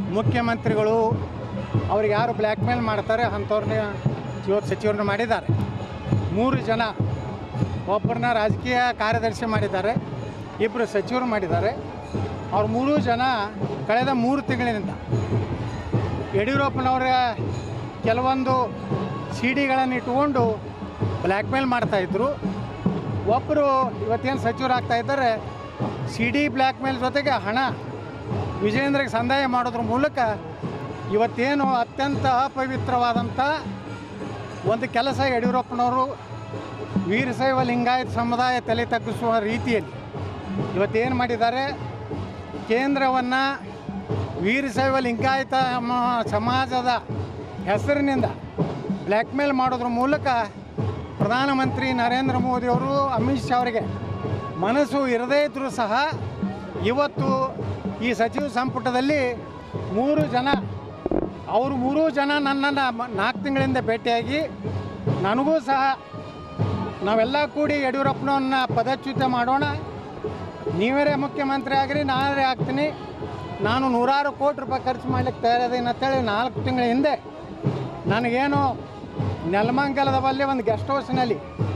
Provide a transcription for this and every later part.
ಮುಖ್ಯಮಂತ್ರಿಗಳು ಅವ್ರಿಗೆ ಯಾರು ಬ್ಲ್ಯಾಕ್ ಮೇಲ್ ಮಾಡ್ತಾರೆ ಅಂಥವ್ರನ್ನ ಇವತ್ತು ಸಚಿವರನ್ನ ಮಾಡಿದ್ದಾರೆ ಮೂರು ಜನ ಒಬ್ಬರನ್ನ ರಾಜಕೀಯ ಕಾರ್ಯದರ್ಶಿ ಮಾಡಿದ್ದಾರೆ ಇಬ್ಬರು ಸಚಿವರು ಮಾಡಿದ್ದಾರೆ ಅವ್ರು ಮೂರೂ ಜನ ಕಳೆದ ಮೂರು ತಿಂಗಳಿನಿಂದ ಯಡಿಯೂರಪ್ಪನವರ ಕೆಲವೊಂದು ಸಿ ಡಿಗಳನ್ನು ಇಟ್ಕೊಂಡು ಬ್ಲ್ಯಾಕ್ ಮೇಲ್ ಮಾಡ್ತಾಯಿದ್ರು ಒಬ್ಬರು ಇವತ್ತೇನು ಸಚಿವರಾಗ್ತಾ ಇದ್ದಾರೆ ಸಿ ಡಿ ಬ್ಲ್ಯಾಕ್ ಮೇಲ್ ಜೊತೆಗೆ ಹಣ ವಿಜೇಂದ್ರಗೆ ಸಂದಾಯ ಮಾಡೋದ್ರ ಮೂಲಕ ಇವತ್ತೇನು ಅತ್ಯಂತ ಅಪವಿತ್ರವಾದಂಥ ಒಂದು ಕೆಲಸ ಯಡಿಯೂರಪ್ಪನವರು ವೀರಶೈವ ಲಿಂಗಾಯತ ಸಮುದಾಯ ತಲೆ ತಗ್ಗಿಸುವ ರೀತಿಯಲ್ಲಿ ಇವತ್ತೇನು ಮಾಡಿದ್ದಾರೆ ಕೇಂದ್ರವನ್ನು ವೀರಶೈವ ಲಿಂಗಾಯತ ಮ- ಸಮಾಜದ ಹೆಸರಿನಿಂದ ಬ್ಲ್ಯಾಕ್ ಮೇಲ್ ಮಾಡೋದ್ರ ಮೂಲಕ ಪ್ರಧಾನಮಂತ್ರಿ ನರೇಂದ್ರ ಮೋದಿಯವರು ಅಮಿತ್ ಶಾ ಅವರಿಗೆ ಮನಸ್ಸು ಇರದೇ ಇದ್ದರೂ ಸಹ ಇವತ್ತು ಈ ಸಚಿವ ಸಂಪುಟದಲ್ಲಿ ಮೂರು ಜನ ಅವರು ಮೂರೂ ಜನ ನನ್ನನ್ನು ಮ- ನಾಲ್ಕು ತಿಂಗಳಿಂದ ಭೇಟಿಯಾಗಿ ನನಗೂ ಸಹ ನಾವೆಲ್ಲ ಕೂಡಿ ಯಡಿಯೂರಪ್ಪನವ್ರನ್ನ ಪದಚ್ಯುತ ಮಾಡೋಣ ನೀವೇ ಮುಖ್ಯಮಂತ್ರಿ ಆಗಿರಿ ನಾನೇ ಆಗ್ತೀನಿ ನಾನು ನೂರಾರು ಕೋಟಿ ರೂಪಾಯಿ ಖರ್ಚು ಮಾಡ್ಲಿಕ್ಕೆ ತಯಾರಿದ್ದೀನಿ ಅಂತೇಳಿ ನಾಲ್ಕು ತಿಂಗಳ ಹಿಂದೆ ನನಗೇನು ನೆಲಮಂಗಲದ ಬಲ್ಲಿ ಒಂದು ಗೆಸ್ಟ್ ಹೌಸ್ನಲ್ಲಿ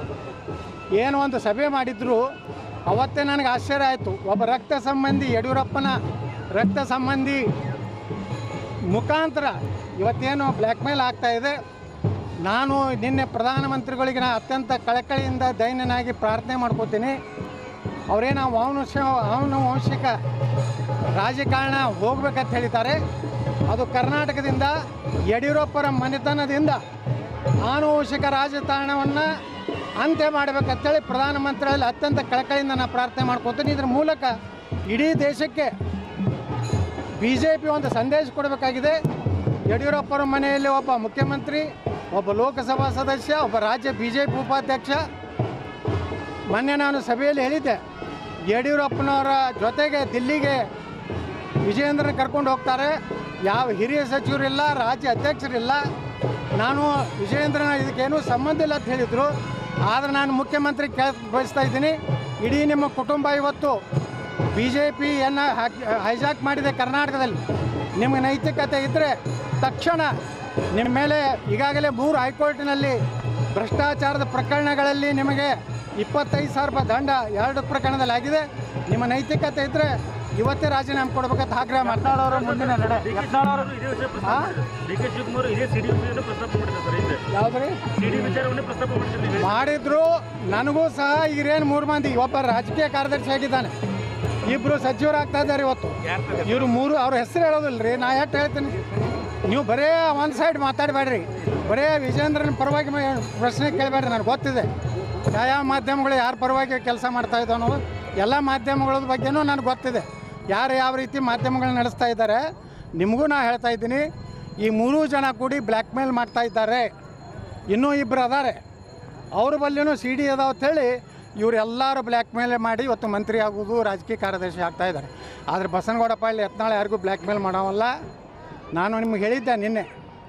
ಏನು ಒಂದು ಸಭೆ ಮಾಡಿದ್ರು ಅವತ್ತೇ ನನಗೆ ಆಶ್ಚರ್ಯ ಆಯಿತು ಒಬ್ಬ ರಕ್ತ ಸಂಬಂಧಿ ಯಡಿಯೂರಪ್ಪನ ರಕ್ತ ಸಂಬಂಧಿ ಮುಖಾಂತರ ಇವತ್ತೇನು ಬ್ಲ್ಯಾಕ್ ಮೇಲ್ ಆಗ್ತಾ ಇದೆ ನಾನು ನಿನ್ನೆ ಪ್ರಧಾನಮಂತ್ರಿಗಳಿಗೆ ನಾ ಅತ್ಯಂತ ಕಳಕಳಿಯಿಂದ ದೈನ್ಯನಾಗಿ ಪ್ರಾರ್ಥನೆ ಮಾಡ್ಕೋತೀನಿ ಅವರೇನು ವಾನುಶ ಆನುವಂಶಿಕ ರಾಜಕಾರಣ ಹೋಗ್ಬೇಕಂತ ಹೇಳಿದ್ದಾರೆ ಅದು ಕರ್ನಾಟಕದಿಂದ ಯಡಿಯೂರಪ್ಪರ ಮನೆತನದಿಂದ ಆನುವಂಶಿಕ ರಾಜಕಾರಣವನ್ನು ಅಂತ್ಯ ಮಾಡಬೇಕಂತೇಳಿ ಪ್ರಧಾನಮಂತ್ರಿಗಳಲ್ಲಿ ಅತ್ಯಂತ ಕಳಕಳಿಯಿಂದ ನಾನು ಪ್ರಾರ್ಥನೆ ಮಾಡ್ಕೋತೀನಿ ಇದ್ರ ಮೂಲಕ ಇಡೀ ದೇಶಕ್ಕೆ ಬಿ ಜೆ ಪಿ ಒಂದು ಸಂದೇಶ ಕೊಡಬೇಕಾಗಿದೆ ಯಡಿಯೂರಪ್ಪರ ಮನೆಯಲ್ಲಿ ಒಬ್ಬ ಮುಖ್ಯಮಂತ್ರಿ ಒಬ್ಬ ಲೋಕಸಭಾ ಸದಸ್ಯ ಒಬ್ಬ ರಾಜ್ಯ ಬಿ ಜೆ ಪಿ ಉಪಾಧ್ಯಕ್ಷ ಮೊನ್ನೆ ನಾನು ಸಭೆಯಲ್ಲಿ ಹೇಳಿದ್ದೆ ಯಡಿಯೂರಪ್ಪನವರ ಜೊತೆಗೆ ದಿಲ್ಲಿಗೆ ವಿಜಯೇಂದ್ರನ ಕರ್ಕೊಂಡು ಹೋಗ್ತಾರೆ ಯಾವ ಹಿರಿಯ ಸಚಿವರಿಲ್ಲ ರಾಜ್ಯ ಅಧ್ಯಕ್ಷರಿಲ್ಲ ನಾನು ವಿಜಯೇಂದ್ರನ ಇದಕ್ಕೇನೂ ಸಂಬಂಧ ಇಲ್ಲ ಅಂತ ಹೇಳಿದರು ಆದರೆ ನಾನು ಮುಖ್ಯಮಂತ್ರಿ ಕೇಳ ಬಯಸ್ತಾ ಇದ್ದೀನಿ ಇಡೀ ನಿಮ್ಮ ಕುಟುಂಬ ಇವತ್ತು ಬಿ ಜೆ ಪಿಯನ್ನು ಹೈಜಾಕ್ ಮಾಡಿದೆ ಕರ್ನಾಟಕದಲ್ಲಿ ನಿಮಗೆ ನೈತಿಕತೆ ಇದ್ದರೆ ತಕ್ಷಣ ನಿಮ್ಮ ಮೇಲೆ ಈಗಾಗಲೇ ಮೂರು ಹೈಕೋರ್ಟಿನಲ್ಲಿ ಭ್ರಷ್ಟಾಚಾರದ ಪ್ರಕರಣಗಳಲ್ಲಿ ನಿಮಗೆ ಇಪ್ಪತ್ತೈದು ಸಾವಿರ ರೂಪಾಯಿ ದಂಡ ಎರಡು ಪ್ರಕರಣದಲ್ಲಿ ಆಗಿದೆ ನಿಮ್ಮ ನೈತಿಕತೆ ಇದ್ದರೆ ಇವತ್ತೇ ರಾಜೀನಾಮೆ ಕೊಡ್ಬೇಕಂತ ಆಗ್ರಹ ಮಾಡ್ತಾರೆ ಅವರ ಮುಂದಿನ ನಡೆ ಯತ್ನಾಳ್ ಅವರು ಇದೇ ವಿಷಯ ಪ್ರಸ್ತಾಪ ಹಾ? ಡಿ ಕೆ ಶಿವಕುಮಾರ್ ಇದೇ ಸಿಡಿ ವಿಷಯವನ್ನು ಪ್ರಸ್ತಾಪ ಮಾಡಿದ್ದಾರೆ ಸರ್ ಹಿಂದೆ ಯಾವುದ್ರಿ ಸಿಡಿ ವಿಚಾರವನ್ನೇ ಪ್ರಸ್ತಾಪ ಮಾಡಿದ್ದಾರೆ ಮಾಡಿದ್ರು ನನಗೂ ಸಹ ಈರೇನು ಮೂರು ಮಂದಿ ಒಬ್ಬ ರಾಜಕೀಯ ಕಾರ್ಯದರ್ಶಿ ಆಗಿದ್ದಾನೆ ಇಬ್ಬರು ಸಚಿವರಾಗ್ತಾ ಇದ್ದಾರೆ ಇವತ್ತು ಇವರು ಮೂರು ಅವ್ರ ಹೆಸರು ಹೇಳೋದಿಲ್ಲ ರೀ ನಾ ಎಷ್ಟು ಹೇಳ್ತೀನಿ ನೀವು ಬರೇ ಒಂದು ಸೈಡ್ ಮಾತಾಡಬೇಡ್ರಿ ಬರೇ ವಿಜೇಂದ್ರನ ಪರವಾಗಿ ಮ- ಪ್ರಶ್ನೆ ಕೇಳಬೇಡ್ರಿ ನನಗೆ ಗೊತ್ತಿದೆ ಯಾವ ಮಾಧ್ಯಮಗಳು ಯಾರ ಪರವಾಗಿ ಕೆಲಸ ಮಾಡ್ತಾ ಇದ್ದಾವೆ ಅನ್ನೋದು ಎಲ್ಲ ಮಾಧ್ಯಮಗಳ ಬಗ್ಗೆನೂ ನನಗೆ ಗೊತ್ತಿದೆ ಯಾರು ಯಾವ ರೀತಿ ಮಾಧ್ಯಮಗಳನ್ನ ನಡೆಸ್ತಾ ಇದ್ದಾರೆ ನಿಮಗೂ ನಾ ಹೇಳ್ತಾ ಇದ್ದೀನಿ ಈ ಮೂರೂ ಜನ ಕೂಡಿ ಬ್ಲ್ಯಾಕ್ ಮೇಲ್ ಮಾಡ್ತಾ ಇದ್ದಾರೆ ಇನ್ನೂ ಇಬ್ಬರು ಅದಾರೆ ಅವ್ರ ಬಲ್ಲಿನೂ ಸಿ ಡಿ ಅದಾವ ಅಂತೇಳಿ ಇವರೆಲ್ಲರೂ ಬ್ಲ್ಯಾಕ್ ಮೇಲ್ ಮಾಡಿ ಇವತ್ತು ಮಂತ್ರಿ ಆಗೋದು ರಾಜಕೀಯ ಕಾರ್ಯದರ್ಶಿ ಆಗ್ತಾ ಇದ್ದಾರೆ ಆದರೆ ಬಸನಗೌಡ ಪಾಳ್ಯ ಯತ್ನಾಳ್ ಯಾರಿಗೂ ಬ್ಲ್ಯಾಕ್ ಮೇಲ್ ಮಾಡೋವಲ್ಲ ನಾನು ನಿಮ್ಗೆ ಹೇಳಿದ್ದೆ ನಿನ್ನೆ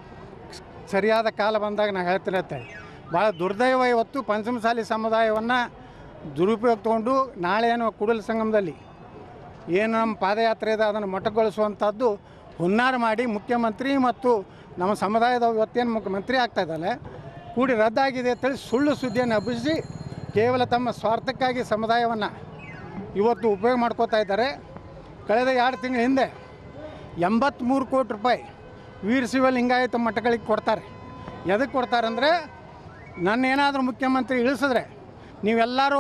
ಸರಿಯಾದ ಕಾಲ ಬಂದಾಗ ನಾನು ಹೇಳ್ತೀನಿ ಅಂತೇಳಿ ಭಾಳ ದುರ್ದೈವ ಇವತ್ತು ಪಂಚಮಸಾಲಿ ಸಮುದಾಯವನ್ನು ದುರುಪಯೋಗ ತೊಗೊಂಡು ನಾಳೆ ಏನು ಕುಡಲ ಸಂಗಮದಲ್ಲಿ ಏನು ನಮ್ಮ ಪಾದಯಾತ್ರೆ ಇದೆ ಅದನ್ನು ಮೊಟಕುಗೊಳಿಸುವಂಥದ್ದು ಹುನ್ನಾರ ಮಾಡಿ ಮುಖ್ಯಮಂತ್ರಿ ಮತ್ತು ನಮ್ಮ ಸಮುದಾಯದ ಇವತ್ತೇನು ಮುಖ್ಯಮಂತ್ರಿ ಆಗ್ತಾ ಇದ್ದಾರೆ ಕೂಡಿ ರದ್ದಾಗಿದೆ ಅಂತೇಳಿ ಸುಳ್ಳು ಸುದ್ದಿಯನ್ನು ಹಬ್ಬಿಸಿ ಕೇವಲ ತಮ್ಮ ಸ್ವಾರ್ಥಕ್ಕಾಗಿ ಸಮುದಾಯವನ್ನು ಇವತ್ತು ಉಪಯೋಗ ಮಾಡ್ಕೋತಾ ಇದ್ದಾರೆ ಕಳೆದ ಎರಡು ತಿಂಗಳ ಹಿಂದೆ ಎಂಬತ್ತ್ಮೂರು ಕೋಟಿ ರೂಪಾಯಿ ವೀರಶೈವ ಲಿಂಗಾಯತ ಮಠಗಳಿಗೆ ಕೊಡ್ತಾರೆ ಎದಕ್ಕೆ ಕೊಡ್ತಾರೆ ಅಂದರೆ ನನ್ನ ಏನಾದರೂ ಮುಖ್ಯಮಂತ್ರಿ ಇಳಿಸಿದ್ರೆ ನೀವೆಲ್ಲರೂ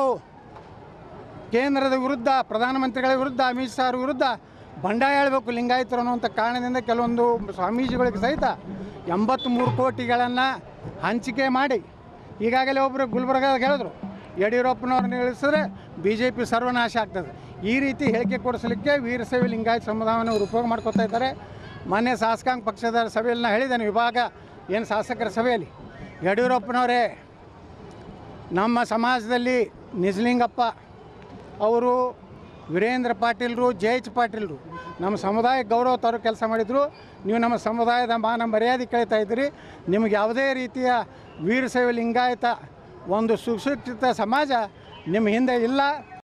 ಕೇಂದ್ರದ ವಿರುದ್ಧ ಪ್ರಧಾನಮಂತ್ರಿಗಳ ವಿರುದ್ಧ ಅಮಿತ್ ಶಾ ಅವ್ರ ವಿರುದ್ಧ ಬಂಡಾಯ ಹೇಳಬೇಕು ಲಿಂಗಾಯತರು ಅನ್ನುವಂಥ ಕಾರಣದಿಂದ ಕೆಲವೊಂದು ಸ್ವಾಮೀಜಿಗಳಿಗೆ ಸಹಿತ ಎಂಬತ್ತ್ಮೂರು ಕೋಟಿಗಳನ್ನು ಹಂಚಿಕೆ ಮಾಡಿ ಈಗಾಗಲೇ ಒಬ್ಬರು ಗುಲ್ಬರ್ಗದಾಗ ಹೇಳಿದ್ರು ಯಡಿಯೂರಪ್ಪನವ್ರನ್ನ ಇಳಿಸಿದ್ರೆ ಬಿ ಜೆ ಪಿ ಸರ್ವನಾಶ ಆಗ್ತದೆ ಈ ರೀತಿ ಹೇಳಿಕೆ ಕೊಡಿಸಲಿಕ್ಕೆ ವೀರಶೈವ ಲಿಂಗಾಯತ ಸಮುದಾಯವನ್ನು ಅವ್ರು ಉಪಯೋಗ ಮಾಡ್ಕೊತಾ ಇದ್ದಾರೆ ಮೊನ್ನೆ ಶಾಸಕಾಂಗ ಪಕ್ಷದ ಸಭೆಯಲ್ಲಿ ನಾನು ಹೇಳಿದ್ದೇನೆ ವಿಭಾಗ ಏನು ಶಾಸಕರ ಸಭೆಯಲ್ಲಿ ಯಡಿಯೂರಪ್ಪನವರೇ ನಮ್ಮ ಸಮಾಜದಲ್ಲಿ ನಿಜಲಿಂಗಪ್ಪ ಅವರು ವೀರೇಂದ್ರ ಪಾಟೀಲ್ರು ಜೆ ಎಚ್ ಪಾಟೀಲ್ರು ನಮ್ಮ ಸಮುದಾಯ ಗೌರವ ತರೋ ಕೆಲಸ ಮಾಡಿದರು ನೀವು ನಮ್ಮ ಸಮುದಾಯದ ಮಾನ ಮರ್ಯಾದೆ ಕಳೀತಾ ಇದ್ದೀರಿ ನಿಮಗೆ ಯಾವುದೇ ರೀತಿಯ ವೀರಶೈವ ಲಿಂಗಾಯತ ಒಂದು ಸುಶಿಕ್ಷಿತ ಸಮಾಜ ನಿಮ್ಮ ಹಿಂದೆ ಇಲ್ಲ